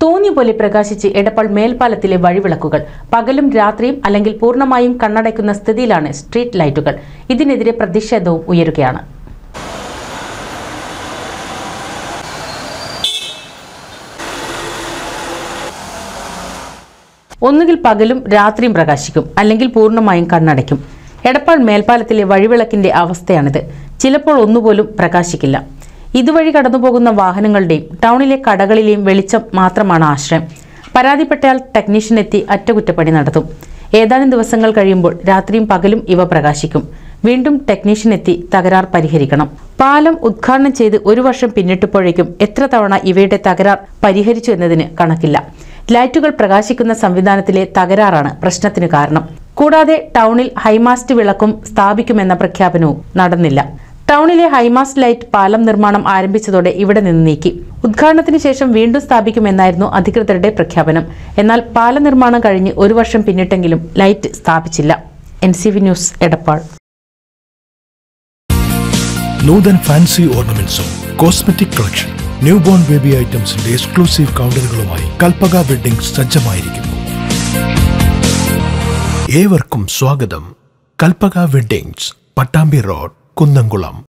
തോന്നിയ പോലെ പ്രകാശിച്ച് എടപ്പാൾ മേൽപ്പാലത്തിലെ വഴിവിളക്കുകൾ പകലും രാത്രിയും അല്ലെങ്കിൽ പൂർണ്ണമായും കണ്ണടയ്ക്കുന്ന സ്ഥിതിയിലാണ് സ്ട്രീറ്റ് ലൈറ്റുകൾ ഇതിനെതിരെ പ്രതിഷേധവും ഉയരുകയാണ് ഒന്നുകിൽ പകലും രാത്രിയും പ്രകാശിക്കും അല്ലെങ്കിൽ പൂർണ്ണമായും കണ്ണടയ്ക്കും എടപ്പാൾ മേൽപ്പാലത്തിലെ വഴിവിളക്കിന്റെ അവസ്ഥയാണിത് ചിലപ്പോൾ ഒന്നുപോലും പ്രകാശിക്കില്ല ഇതുവഴി കടന്നുപോകുന്ന വാഹനങ്ങളുടെയും ടൗണിലെ കടകളിലെയും വെളിച്ചം മാത്രമാണ് ആശ്രയം പരാതിപ്പെട്ടാൽ ടെക്നീഷ്യൻ എത്തി അറ്റകുറ്റപ്പണി നടത്തും ഏതാനും ദിവസങ്ങൾ കഴിയുമ്പോൾ രാത്രിയും പകലും ഇവ പ്രകാശിക്കും വീണ്ടും ടെക്നീഷ്യൻ എത്തി തകരാർ പരിഹരിക്കണം പാലം ഉദ്ഘാടനം ചെയ്ത് ഒരു വർഷം പിന്നിട്ടപ്പോഴേക്കും എത്ര തവണ ഇവയുടെ തകരാർ പരിഹരിച്ചു എന്നതിന് കണക്കില്ല ലൈറ്റുകൾ പ്രകാശിക്കുന്ന സംവിധാനത്തിലെ തകരാറാണ് പ്രശ്നത്തിന് കാരണം കൂടാതെ ടൗണിൽ ഹൈമാസ്റ്റ് വിളക്കും സ്ഥാപിക്കുമെന്ന പ്രഖ്യാപനവും നടന്നില്ല ടൗണിലെ ഹൈമാസ്റ്റ് ലൈറ്റ് പാലം നിർമ്മാണം ആരംഭിച്ചതോടെ ഇവിടെ നിന്ന് നീക്കി ഉദ്ഘാടനത്തിന് ശേഷം വീണ്ടും സ്ഥാപിക്കുമെന്നായിരുന്നു അധികൃതരുടെ പ്രഖ്യാപനം എന്നാൽ പാലം നിർമ്മാണം കഴിഞ്ഞ് ഒരു വർഷം പിന്നിട്ടെങ്കിലും ലൈറ്റ് സ്ഥാപിച്ചില്ല N news Edappal Nuthan fancy ഓർണമെന്റ്സും cosmetic collection new born baby ഐറ്റംസിന്റെ എക്സ്ക്ലൂസീവ് കൗണ്ടറുകളുമായി കൽപ്പക വെഡിംഗ് സജ്ജമായിരിക്കുന്നു ഏവർക്കും സ്വാഗതം കൽപ്പക വെഡിങ്സ് പട്ടാമ്പി റോഡ് കുന്നംകുളം